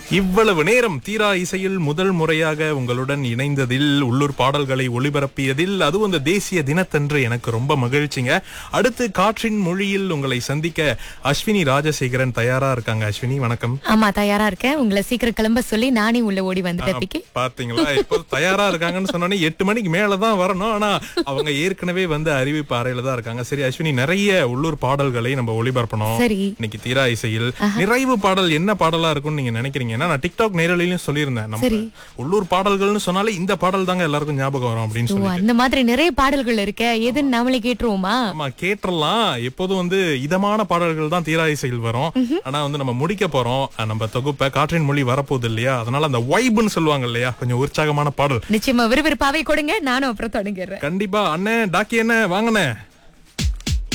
இவ்வளவு நேரம் தீரா இசையில் முதல் முறையாக உங்களுடன் இணைந்ததில் உள்ளூர் பாடல்களை ஒளிபரப்பியதில் அதுவும் இந்த தேசிய தினத்தன்று எனக்கு ரொம்ப மகிழ்ச்சிங்க அடுத்து காற்றின் மொழியில் உங்களை சந்திக்க அஸ்வினி ராஜசேகரன் தயாரா இருக்காங்க அஸ்வினி வணக்கம் ஆமா தயாரா இருக்கேன் உங்களை சீக்கிரம் கிளம்ப சொல்லி நானே உள்ள ஓடி வந்துட்டேன் பிக்கி பாத்தீங்களா இப்போ தயாரா இருக்காங்கன்னு சொன்னோன்னே எட்டு மணிக்கு மேலதான் வரணும் ஆனா அவங்க ஏற்கனவே வந்து அறிவிப்பு அறையில தான் இருக்காங்க சரி அஸ்வினி நிறைய உள்ளூர் பாடல்களை நம்ம ஒளிபரப்பணும் சரி இன்னைக்கு தீரா இசையில் நிறைவு பாடல் என்ன பாடலா இருக்கும்னு நீங்க நினைக்கிறீங்க ஏன்னா நான் டிக்டாக் நேரலையும் சொல்லியிருந்தேன் நம்ம சரி. உள்ளூர் பாடல்கள்னு சொன்னாலே இந்த பாடல் தாங்க எல்லாருக்கும் ஞாபகம் வரும் அப்படின்னு ஓ சொல்லி அந்த மாதிரி நிறைய பாடல்கள் இருக்க எதுன்னு நாமளே கேட்டுருவோமா ஆமா கேட்டுறலாம் எப்போதும் வந்து இதமான பாடல்கள் தான் தீரா இசையில் வரும் ஆனா வந்து நம்ம முடிக்க போறோம் அஹ் நம்ம தொகுப்பை காற்றின் மொழி வரப்போகுது இல்லையா அதனால அந்த வைப்னு சொல்லுவாங்க இல்லையா கொஞ்சம் உற்சாகமான பாடல் நிச்சயமா விறுவிறுப்பாவே கொடுங்க நானும் அப்புறம் தொடங்கிடுறேன் கண்டிப்பா அண்ணே டாக்கி என்ன வாங்கண்ணே